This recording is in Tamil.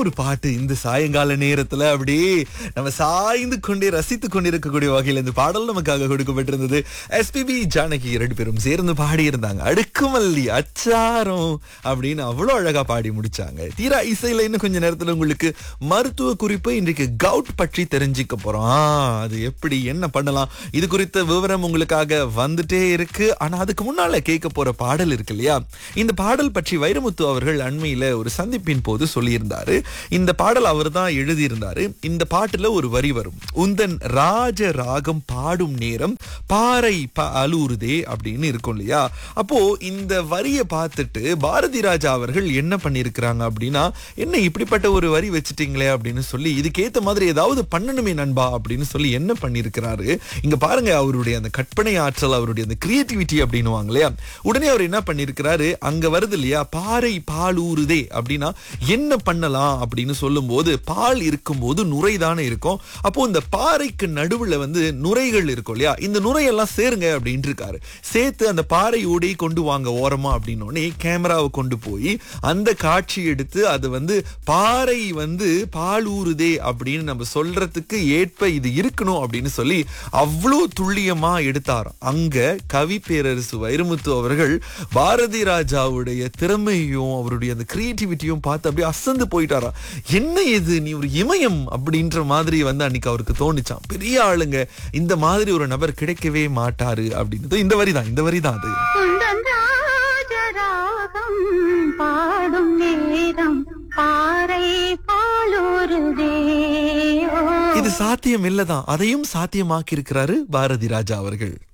ஒரு பாட்டு இந்த சாயங்கால நேரத்துல அப்படியே நம்ம சாய்ந்து கொண்டே ரசித்து கொண்டிருக்கக்கூடிய வகையில் இந்த பாடல் நமக்காக கொடுக்கப்பட்டிருந்தது எஸ்பிபி ஜானகி ரெண்டு பேரும் சேர்ந்து பாடி இருந்தாங்க அடுக்குமல்லி அச்சாரம் அப்படின்னு அவ்வளவு அழகா பாடி முடிச்சாங்க தீரா இசையில இன்னும் கொஞ்ச நேரத்துல உங்களுக்கு மருத்துவ குறிப்பு இன்றைக்கு கவுட் பற்றி தெரிஞ்சுக்க போறோம் ஆ, அது எப்படி என்ன பண்ணலாம் இது குறித்த விவரம் உங்களுக்காக வந்துட்டே இருக்கு ஆனா அதுக்கு முன்னால கேட்க போற பாடல் இருக்கு இல்லையா இந்த பாடல் பற்றி வைரமுத்து அவர்கள் அண்மையில ஒரு சந்திப்பின் போது சொல்லியிருந்தாரு இந்த பாடல் அவர் தான் எழுதியிருந்தாரு இந்த பாட்டுல ஒரு வரி வரும் உந்தன் ராஜ ராகம் பாடும் நேரம் பாறை ப அலூருதே அப்படின்னு இருக்கும் இல்லையா அப்போ இந்த வரியை பார்த்துட்டு பாரதி ராஜா அவர்கள் என்ன பண்ணியிருக்கிறாங்க அப்படின்னா என்ன இப்படிப்பட்ட ஒரு வரி வச்சுட்டீங்களே அப்படின்னு சொல்லி இதுக்கேத்த மாதிரி ஏதாவது பண்ணணுமே நண்பா அப்படின்னு சொல்லி என்ன பண்ணியிருக்கிறாரு இங்க பாருங்க அவருடைய அந்த கற்பனை ஆற்றல் அவருடைய அந்த கிரியேட்டிவிட்டி அப்படின்னுவாங்க இல்லையா உடனே அவர் என்ன பண்ணியிருக்கிறாரு அங்க வருது இல்லையா பாறை பால் ஊறுதே அப்படின்னா என்ன பண்ணலாம் அப்படின்னு சொல்லும்போது பால் இருக்கும்போது நுரை தானே இருக்கும் அப்போ இந்த பாறைக்கு நடுவுல வந்து நுரைகள் இருக்கும் இல்லையா இந்த நுரையெல்லாம் சேருங்க அப்படின்ட்டு இருக்காரு சேர்த்து அந்த பாறையோடே கொண்டு வாங்க ஓரமா அப்படின்னோடனே கேமராவை கொண்டு போய் அந்த காட்சி எடுத்து அது வந்து பாறை வந்து பால் ஊறுதே அப்படின்னு நம்ம சொல்றதுக்கு ஏற்ப இது இருக்கணும் அப்படின்னு சொல்லி அவ்வளோ துல்லியமா எடுத்தாராம் அங்க கவி பேரரசு வைரமுத்து அவர்கள் பாரதி ராஜாவுடைய திறமையும் அவருடைய அந்த கிரியேட்டிவிட்டியும் பார்த்து அப்படியே அசந்து போயிட்டாராம் என்ன இது நீ ஒரு இமயம் அப்படின்ற மாதிரி வந்து அன்னைக்கு அவருக்கு தோணுச்சான் பெரிய ஆளுங்க இந்த மாதிரி ஒரு நபர் கிடைக்கவே மாட்டாரு அப்படின்னு இந்த வரி தான் இந்த வரி தான் அது குந்தன் ராஜராகம் பாடும் நேரம் பாறை பாலூருதே ஓ இது சாத்தியம் இல்லதான் அதையும் சாத்தியமாக்கி இருக்கிறாரு பாரதி ராஜா அவர்கள்